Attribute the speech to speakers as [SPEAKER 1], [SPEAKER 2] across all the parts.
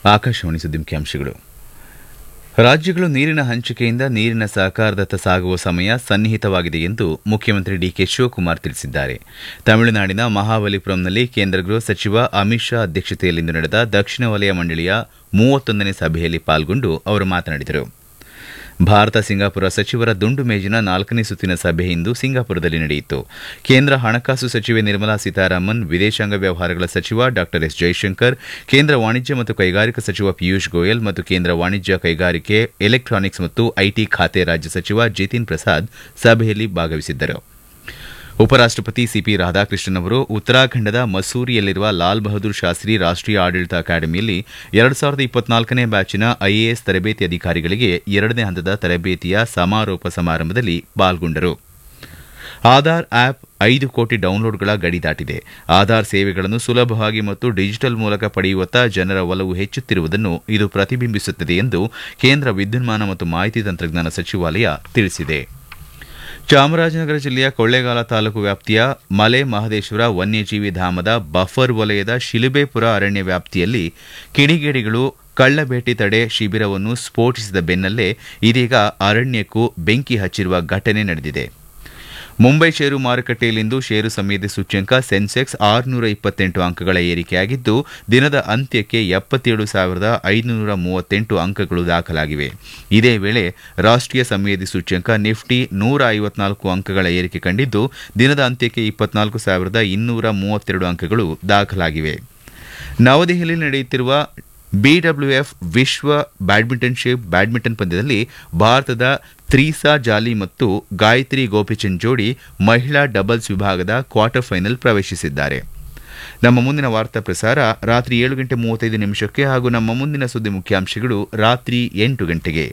[SPEAKER 1] ಆಕಾಶವಾಣಿ ಸುದ್ದಿ ಮುಖ್ಯಾಂಶಗಳು ರಾಜ್ಯಗಳು ನೀರಿನ ಹಂಚಿಕೆಯಿಂದ ನೀರಿನ ಸಹಕಾರದತ್ತ ಸಾಗುವ ಸಮಯ ಸನ್ನಿಹಿತವಾಗಿದೆ ಎಂದು ಮುಖ್ಯಮಂತ್ರಿ ಡಿಕೆ ಶಿವಕುಮಾರ್ ತಿಳಿಸಿದ್ದಾರೆ ತಮಿಳುನಾಡಿನ ಮಹಾಬಲಿಪುರಂನಲ್ಲಿ ಕೇಂದ್ರ ಗೃಹ ಸಚಿವ ಅಮಿತ್ ಶಾ ಅಧ್ಯಕ್ಷತೆಯಲ್ಲಿಂದು ನಡೆದ ದಕ್ಷಿಣ ವಲಯ ಮಂಡಳಿಯ ಮೂವತ್ತೊಂದನೇ ಸಭೆಯಲ್ಲಿ ಪಾಲ್ಗೊಂಡು ಅವರು ಮಾತನಾಡಿದರು ಭಾರತ ಸಿಂಗಾಪುರ ಸಚಿವರ ದುಂಡು ಮೇಜಿನ ನಾಲ್ಕನೇ ಸುತ್ತಿನ ಸಭೆ ಇಂದು ಸಿಂಗಾಪುರದಲ್ಲಿ ನಡೆಯಿತು ಕೇಂದ್ರ ಹಣಕಾಸು ಸಚಿವೆ ನಿರ್ಮಲಾ ಸೀತಾರಾಮನ್ ವಿದೇಶಾಂಗ ವ್ಯವಹಾರಗಳ ಸಚಿವ ಡಾ ಎಸ್ ಜೈಶಂಕರ್ ಕೇಂದ್ರ ವಾಣಿಜ್ಯ ಮತ್ತು ಕೈಗಾರಿಕಾ ಸಚಿವ ಪಿಯೂಷ್ ಗೋಯಲ್ ಮತ್ತು ಕೇಂದ್ರ ವಾಣಿಜ್ಯ ಕೈಗಾರಿಕೆ ಎಲೆಕ್ಟ್ರಾನಿಕ್ಸ್ ಮತ್ತು ಐಟಿ ಖಾತೆ ರಾಜ್ಯ ಸಚಿವ ಜಿತಿನ್ ಪ್ರಸಾದ್ ಸಭೆಯಲ್ಲಿ ಭಾಗವಹಿಸಿದ್ದರು ಉಪರಾಷ್ಟಪತಿ ಸಿಪಿ ರಾಧಾಕೃಷ್ಣನ್ ಅವರು ಉತ್ತರಾಖಂಡದ ಮಸೂರಿಯಲ್ಲಿರುವ ಲಾಲ್ ಬಹದ್ದೂರ್ ಶಾಸ್ತ್ರಿ ರಾಷ್ಟೀಯ ಆಡಳಿತ ಅಕಾಡೆಮಿಯಲ್ಲಿ ಎರಡು ಸಾವಿರದ ಇಪ್ಪತ್ನಾಲ್ಕನೇ ಬ್ಯಾಚಿನ ಐಎಎಸ್ ತರಬೇತಿ ಅಧಿಕಾರಿಗಳಿಗೆ ಎರಡನೇ ಹಂತದ ತರಬೇತಿಯ ಸಮಾರೋಪ ಸಮಾರಂಭದಲ್ಲಿ ಪಾಲ್ಗೊಂಡರು ಆಧಾರ್ ಆಪ್ ಐದು ಕೋಟಿ ಡೌನ್ಲೋಡ್ಗಳ ಗಡಿ ದಾಟಿದೆ ಆಧಾರ್ ಸೇವೆಗಳನ್ನು ಸುಲಭವಾಗಿ ಮತ್ತು ಡಿಜಿಟಲ್ ಮೂಲಕ ಪಡೆಯುವತ್ತ ಜನರ ಒಲವು ಹೆಚ್ಚುತ್ತಿರುವುದನ್ನು ಇದು ಪ್ರತಿಬಿಂಬಿಸುತ್ತದೆ ಎಂದು ಕೇಂದ್ರ ವಿದ್ಯುನ್ಮಾನ ಮತ್ತು ಮಾಹಿತಿ ತಂತ್ರಜ್ಞಾನ ಸಚಿವಾಲಯ ತಿಳಿಸಿದೆ ಚಾಮರಾಜನಗರ ಜಿಲ್ಲೆಯ ಕೊಳ್ಳೇಗಾಲ ತಾಲೂಕು ವ್ಯಾಪ್ತಿಯ ಮಲೆ ಮಹದೇಶ್ವರ ವನ್ಯಜೀವಿ ಧಾಮದ ಬಫರ್ ವಲಯದ ಶಿಲುಬೆಪುರ ಅರಣ್ಯ ವ್ಯಾಪ್ತಿಯಲ್ಲಿ ಕಿಡಿಗೇಡಿಗಳು ಕಳ್ಳಬೇಟೆ ತಡೆ ಶಿಬಿರವನ್ನು ಸ್ಫೋಟಿಸಿದ ಬೆನ್ನಲ್ಲೇ ಇದೀಗ ಅರಣ್ಯಕ್ಕೂ ಬೆಂಕಿ ಹಚ್ಚಿರುವ ಘಟನೆ ನಡೆದಿದೆ ಮುಂಬೈ ಷೇರು ಮಾರುಕಟ್ಟೆಯಲ್ಲಿಂದು ಷೇರು ಸಮಿತಿ ಸೂಚ್ಯಂಕ ಸೆನ್ಸೆಕ್ಸ್ ಆರುನೂರ ಇಪ್ಪತ್ತೆಂಟು ಅಂಕಗಳ ಏರಿಕೆಯಾಗಿದ್ದು ದಿನದ ಅಂತ್ಯಕ್ಕೆ ಎಪ್ಪತ್ತೇಳು ಸಾವಿರದ ಐದುನೂರ ಮೂವತ್ತೆಂಟು ಅಂಕಗಳು ದಾಖಲಾಗಿವೆ ಇದೇ ವೇಳೆ ರಾಷ್ಟೀಯ ಸಂವೇದಿ ಸೂಚ್ಯಂಕ ನಿಫ್ಟಿ ನೂರ ಐವತ್ನಾಲ್ಕು ಅಂಕಗಳ ಏರಿಕೆ ಕಂಡಿದ್ದು ದಿನದ ಅಂತ್ಯಕ್ಕೆ ಇಪ್ಪತ್ನಾಲ್ಕು ಸಾವಿರದ ಇನ್ನೂರ ಮೂವತ್ತೆರಡು ಅಂಕಗಳು ದಾಖಲಾಗಿವೆ ನವದೆಹಲಿಯಲ್ಲಿ ನಡೆಯುತ್ತಿರುವ ಬಿಡಬ್ಲ್ಯೂಎಫ್ ವಿಶ್ವ ಬ್ಯಾಡ್ಮಿಂಟನ್ಶಿಪ್ ಬ್ಯಾಡ್ಮಿಂಟನ್ ಪಂದ್ಯದಲ್ಲಿ ಭಾರತದ ತ್ರೀಸಾ ಜಾಲಿ ಮತ್ತು ಗಾಯತ್ರಿ ಗೋಪಿಚಂದ್ ಜೋಡಿ ಮಹಿಳಾ ಡಬಲ್ಸ್ ವಿಭಾಗದ ಕ್ವಾರ್ಟರ್ ಫೈನಲ್ ಪ್ರವೇಶಿಸಿದ್ದಾರೆ ನಮ್ಮ ಮುಂದಿನ ವಾರ್ತಾ ಪ್ರಸಾರ ರಾತ್ರಿ ಏಳು ಗಂಟೆ ಮೂವತ್ತೈದು ನಿಮಿಷಕ್ಕೆ ಹಾಗೂ ನಮ್ಮ ಮುಂದಿನ ಸುದ್ದಿ ಮುಖ್ಯಾಂಶಗಳು ರಾತ್ರಿ ಎಂಟು ಗಂಟೆಗೆ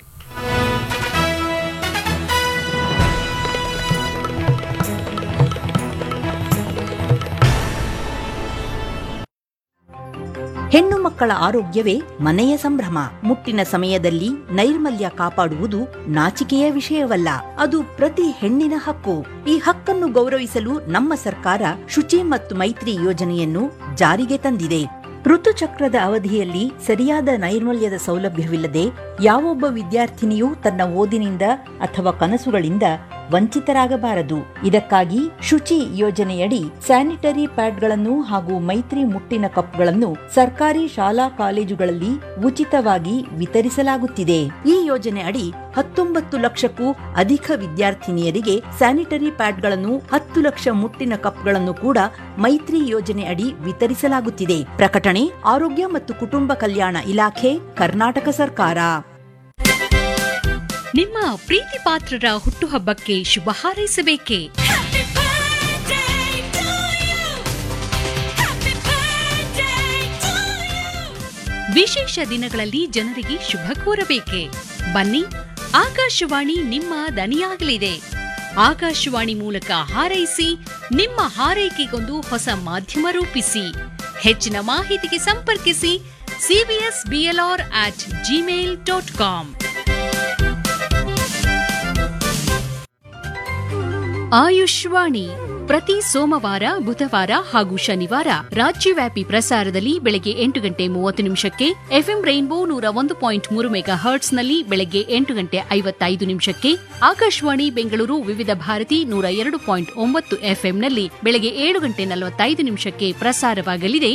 [SPEAKER 2] ಹೆಣ್ಣು ಮಕ್ಕಳ ಆರೋಗ್ಯವೇ ಮನೆಯ ಸಂಭ್ರಮ ಮುಟ್ಟಿನ ಸಮಯದಲ್ಲಿ ನೈರ್ಮಲ್ಯ ಕಾಪಾಡುವುದು ನಾಚಿಕೆಯ ವಿಷಯವಲ್ಲ ಅದು ಪ್ರತಿ ಹೆಣ್ಣಿನ ಹಕ್ಕು ಈ ಹಕ್ಕನ್ನು ಗೌರವಿಸಲು ನಮ್ಮ ಸರ್ಕಾರ ಶುಚಿ ಮತ್ತು ಮೈತ್ರಿ ಯೋಜನೆಯನ್ನು ಜಾರಿಗೆ ತಂದಿದೆ ಋತುಚಕ್ರದ ಅವಧಿಯಲ್ಲಿ ಸರಿಯಾದ ನೈರ್ಮಲ್ಯದ ಸೌಲಭ್ಯವಿಲ್ಲದೆ ಯಾವೊಬ್ಬ ವಿದ್ಯಾರ್ಥಿನಿಯೂ ತನ್ನ ಓದಿನಿಂದ ಅಥವಾ ಕನಸುಗಳಿಂದ ವಂಚಿತರಾಗಬಾರದು ಇದಕ್ಕಾಗಿ ಶುಚಿ ಯೋಜನೆಯಡಿ ಸ್ಯಾನಿಟರಿ ಪ್ಯಾಡ್ಗಳನ್ನು ಹಾಗೂ ಮೈತ್ರಿ ಮುಟ್ಟಿನ ಕಪ್ಗಳನ್ನು ಸರ್ಕಾರಿ ಶಾಲಾ ಕಾಲೇಜುಗಳಲ್ಲಿ ಉಚಿತವಾಗಿ ವಿತರಿಸಲಾಗುತ್ತಿದೆ ಈ ಯೋಜನೆ ಅಡಿ ಹತ್ತೊಂಬತ್ತು ಲಕ್ಷಕ್ಕೂ ಅಧಿಕ ವಿದ್ಯಾರ್ಥಿನಿಯರಿಗೆ ಸ್ಯಾನಿಟರಿ ಪ್ಯಾಡ್ಗಳನ್ನು ಹತ್ತು ಲಕ್ಷ ಮುಟ್ಟಿನ ಕಪ್ಗಳನ್ನು ಕೂಡ ಮೈತ್ರಿ ಯೋಜನೆ ಅಡಿ ವಿತರಿಸಲಾಗುತ್ತಿದೆ ಪ್ರಕಟಣೆ ಆರೋಗ್ಯ ಮತ್ತು ಕುಟುಂಬ ಕಲ್ಯಾಣ ಇಲಾಖೆ ಕರ್ನಾಟಕ ಸರ್ಕಾರ
[SPEAKER 3] ನಿಮ್ಮ ಪ್ರೀತಿ ಪಾತ್ರರ ಹುಟ್ಟುಹಬ್ಬಕ್ಕೆ ಶುಭ ಹಾರೈಸಬೇಕೇ ವಿಶೇಷ ದಿನಗಳಲ್ಲಿ ಜನರಿಗೆ ಶುಭ ಕೋರಬೇಕೆ ಬನ್ನಿ ಆಕಾಶವಾಣಿ ನಿಮ್ಮ ದನಿಯಾಗಲಿದೆ ಆಕಾಶವಾಣಿ ಮೂಲಕ ಹಾರೈಸಿ ನಿಮ್ಮ ಹಾರೈಕೆಗೊಂದು ಹೊಸ ಮಾಧ್ಯಮ ರೂಪಿಸಿ ಹೆಚ್ಚಿನ ಮಾಹಿತಿಗೆ ಸಂಪರ್ಕಿಸಿ CBS BLR at Gmail dot com Ayushvani ಪ್ರತಿ ಸೋಮವಾರ ಬುಧವಾರ ಹಾಗೂ ಶನಿವಾರ ರಾಜ್ಯವ್ಯಾಪಿ ಪ್ರಸಾರದಲ್ಲಿ ಬೆಳಗ್ಗೆ ಎಂಟು ಗಂಟೆ ಮೂವತ್ತು ನಿಮಿಷಕ್ಕೆ ಎಫ್ಎಂ ರೈನ್ಬೋ ನೂರ ಒಂದು ಪಾಯಿಂಟ್ ಮೂರು ಮೆಗಾ ಹರ್ಟ್ಸ್ನಲ್ಲಿ ಬೆಳಗ್ಗೆ ಎಂಟು ಗಂಟೆ ಐವತ್ತೈದು ನಿಮಿಷಕ್ಕೆ ಆಕಾಶವಾಣಿ ಬೆಂಗಳೂರು ವಿವಿಧ ಭಾರತಿ ನೂರ ಎರಡು ಪಾಯಿಂಟ್ ಒಂಬತ್ತು ಎಫ್ಎಂನಲ್ಲಿ ಬೆಳಗ್ಗೆ ಏಳು ಗಂಟೆ ನಲವತ್ತೈದು ನಿಮಿಷಕ್ಕೆ ಪ್ರಸಾರವಾಗಲಿದೆ